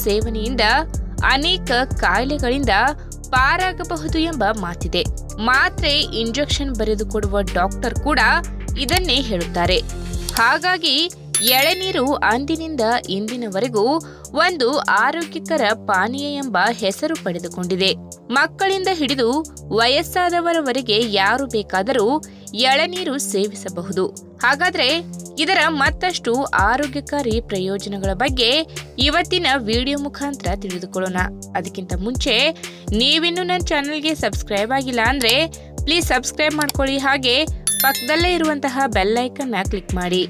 ಸೇವನೆಯಿಂದ ಅನೇಕ ಕಾಯಿಲೆಗಳಿಂದ ಪಾರಾಗಬಹುದು ಎಂಬ ಮಾತಿದೆ ಮಾತ್ರೆ ಇಂಜೆಕ್ಷನ್ ಬರೆದುಕೊಡುವ ಡಾಕ್ಟರ್ ಕೂಡ ಇದನ್ನೇ ಹೇಳುತ್ತಾರೆ ಹಾಗಾಗಿ ಎಳೆನೀರು ಅಂದಿನಿಂದ ಇಂದಿನವರೆಗೂ ಒಂದು ಆರೋಗ್ಯಕರ ಪಾನೀಯ ಎಂಬ ಹೆಸರು ಪಡೆದುಕೊಂಡಿದೆ ಮಕ್ಕಳಿಂದ ಹಿಡಿದು ವಯಸ್ಸಾದವರವರೆಗೆ ಯಾರು ಬೇಕಾದರೂ ಎಳನೀರು ಸೇವಿಸಬಹುದು ಹಾಗಾದ್ರೆ ಇದರ ಮತ್ತಷ್ಟು ಆರೋಗ್ಯಕಾರಿ ಪ್ರಯೋಜನಗಳ ಬಗ್ಗೆ ಇವತ್ತಿನ ವಿಡಿಯೋ ಮುಖಾಂತರ ತಿಳಿದುಕೊಳ್ಳೋಣ ಅದಕ್ಕಿಂತ ಮುಂಚೆ ನೀವಿನ್ನೂ ನನ್ನ ಚಾನಲ್ಗೆ ಸಬ್ಸ್ಕ್ರೈಬ್ ಆಗಿಲ್ಲ ಅಂದ್ರೆ ಪ್ಲೀಸ್ ಸಬ್ಸ್ಕ್ರೈಬ್ ಮಾಡ್ಕೊಳ್ಳಿ ಹಾಗೆ ಪಕ್ಕದಲ್ಲೇ ಇರುವಂತಹ ಬೆಲ್ ಐಕನ್ನ ಕ್ಲಿಕ್ ಮಾಡಿ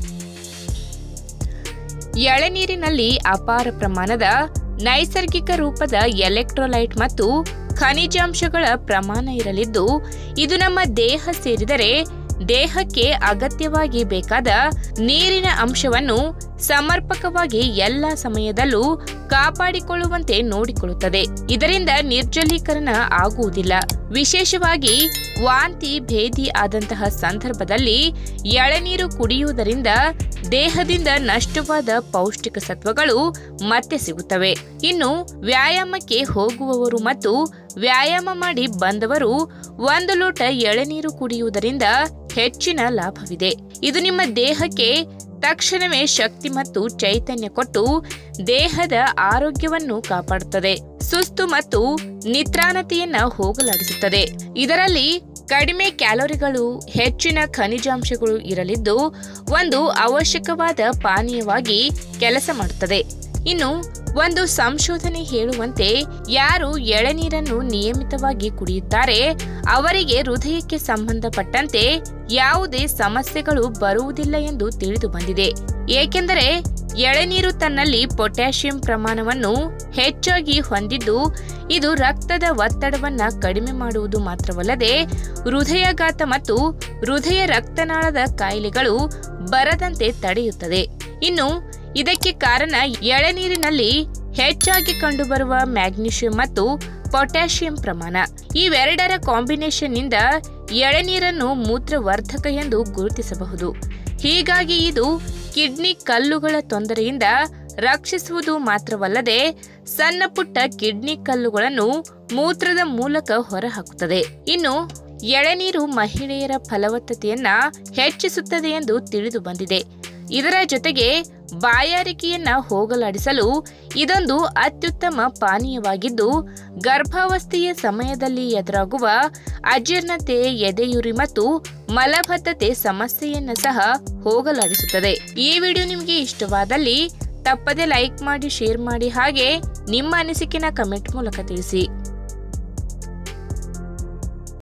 ಎಳೆನೀರಿನಲ್ಲಿ ಅಪಾರ ಪ್ರಮಾಣದ ನೈಸರ್ಗಿಕ ರೂಪದ ಎಲೆಕ್ಟ್ರೋಲೈಟ್ ಮತ್ತು ಖನಿಜಾಂಶಗಳ ಪ್ರಮಾಣ ಇರಲಿದ್ದು ಇದು ನಮ್ಮ ದೇಹ ಸೇರಿದರೆ ದೇಹಕ್ಕೆ ಅಗತ್ಯವಾಗಿ ಬೇಕಾದ ನೀರಿನ ಅಂಶವನ್ನು ಸಮರ್ಪಕವಾಗಿ ಎಲ್ಲ ಸಮಯದಲ್ಲೂ ಕಾಪಾಡಿಕೊಳ್ಳುವಂತೆ ನೋಡಿಕೊಳ್ಳುತ್ತದೆ ಇದರಿಂದ ನಿರ್ಜಲೀಕರಣ ಆಗುವುದಿಲ್ಲ ವಿಶೇಷವಾಗಿ ವಾಂತಿ ಭೇದಿ ಆದಂತಹ ಸಂದರ್ಭದಲ್ಲಿ ಎಳೆನೀರು ಕುಡಿಯುವುದರಿಂದ ದೇಹದಿಂದ ನಷ್ಟವಾದ ಪೌಷ್ಟಿಕ ಸತ್ವಗಳು ಮತ್ತೆ ಸಿಗುತ್ತವೆ ಇನ್ನು ವ್ಯಾಯಾಮಕ್ಕೆ ಹೋಗುವವರು ಮತ್ತು ವ್ಯಾಯಾಮ ಮಾಡಿ ಬಂದವರು ಒಂದು ಲೋಟ ಎಳೆನೀರು ಕುಡಿಯುವುದರಿಂದ ಹೆಚ್ಚಿನ ಲಾಭವಿದೆ ಇದು ನಿಮ್ಮ ದೇಹಕ್ಕೆ ತಕ್ಷಣವೇ ಶಕ್ತಿ ಮತ್ತು ಚೈತನ್ಯ ಕೊಟ್ಟು ದೇಹದ ಆರೋಗ್ಯವನ್ನು ಕಾಪಾಡುತ್ತದೆ ಸುಸ್ತು ಮತ್ತು ನಿತ್ರಾಣತೆಯನ್ನ ಹೋಗಲಾಡಿಸುತ್ತದೆ ಇದರಲ್ಲಿ ಕಡಿಮೆ ಕ್ಯಾಲೋರಿಗಳು ಹೆಚ್ಚಿನ ಖನಿಜಾಂಶಗಳು ಇರಲಿದ್ದು ಒಂದು ಅವಶ್ಯಕವಾದ ಪಾನೀಯವಾಗಿ ಕೆಲಸ ಮಾಡುತ್ತದೆ ಇನ್ನು ಒಂದು ಸಂಶೋಧನೆ ಹೇಳುವಂತೆ ಯಾರು ಎಳನೀರನ್ನು ನಿಯಮಿತವಾಗಿ ಕುಡಿಯುತ್ತಾರೆ ಅವರಿಗೆ ಹೃದಯಕ್ಕೆ ಸಂಬಂಧಪಟ್ಟಂತೆ ಯಾವುದೇ ಸಮಸ್ಯೆಗಳು ಬರುವುದಿಲ್ಲ ಎಂದು ತಿಳಿದು ಬಂದಿದೆ ಏಕೆಂದರೆ ಎಳೆನೀರು ತನ್ನಲ್ಲಿ ಪೊಟ್ಯಾಷಿಯಂ ಪ್ರಮಾಣವನ್ನು ಹೆಚ್ಚಾಗಿ ಹೊಂದಿದ್ದು ಇದು ರಕ್ತದ ಒತ್ತಡವನ್ನ ಕಡಿಮೆ ಮಾಡುವುದು ಮಾತ್ರವಲ್ಲದೆ ಹೃದಯಾಘಾತ ಮತ್ತು ಹೃದಯ ರಕ್ತನಾಳದ ಕಾಯಿಲೆಗಳು ಬರದಂತೆ ತಡೆಯುತ್ತದೆ ಇನ್ನು ಇದಕ್ಕೆ ಕಾರಣ ಎಳೆನೀರಿನಲ್ಲಿ ಹೆಚ್ಚಾಗಿ ಕಂಡುಬರುವ ಮ್ಯಾಗ್ನೀಷಿಯಂ ಮತ್ತು ಪೊಟ್ಯಾಷಿಯಂ ಪ್ರಮಾಣ ಇವೆರಡರ ಕಾಂಬಿನೇಷನ್ ನಿಂದ ಎಳೆನೀರನ್ನು ಮೂತ್ರವರ್ಧಕ ಎಂದು ಗುರುತಿಸಬಹುದು ಹೀಗಾಗಿ ಇದು ಕಿಡ್ನಿ ಕಲ್ಲುಗಳ ತೊಂದರೆಯಿಂದ ರಕ್ಷಿಸುವುದು ಮಾತ್ರವಲ್ಲದೆ ಸಣ್ಣ ಪುಟ್ಟ ಕಿಡ್ನಿ ಕಲ್ಲುಗಳನ್ನು ಮೂತ್ರದ ಮೂಲಕ ಹೊರಹಾಕುತ್ತದೆ ಇನ್ನು ಎಳೆನೀರು ಮಹಿಳೆಯರ ಫಲವತ್ತತೆಯನ್ನ ಹೆಚ್ಚಿಸುತ್ತದೆ ಎಂದು ತಿಳಿದು ಬಂದಿದೆ ಇದರ ಜೊತೆಗೆ ಬಾಯಾರಿಕೆಯನ್ನ ಹೋಗಲಾಡಿಸಲು ಇದೊಂದು ಅತ್ಯುತ್ತಮ ಪಾನೀಯವಾಗಿದ್ದು ಗರ್ಭಾವಸ್ಥೆಯ ಸಮಯದಲ್ಲಿ ಎದುರಾಗುವ ಅಜೀರ್ಣತೆ ಎದೆಯುರಿ ಮತ್ತು ಮಲಬದ್ಧತೆ ಸಮಸ್ಯೆಯನ್ನ ಸಹ ಹೋಗಲಾಡಿಸುತ್ತದೆ ಈ ವಿಡಿಯೋ ನಿಮಗೆ ಇಷ್ಟವಾದಲ್ಲಿ ತಪ್ಪದೆ ಲೈಕ್ ಮಾಡಿ ಶೇರ್ ಮಾಡಿ ಹಾಗೆ ನಿಮ್ಮ ಅನಿಸಿಕೆನ ಕಮೆಂಟ್ ಮೂಲಕ ತಿಳಿಸಿ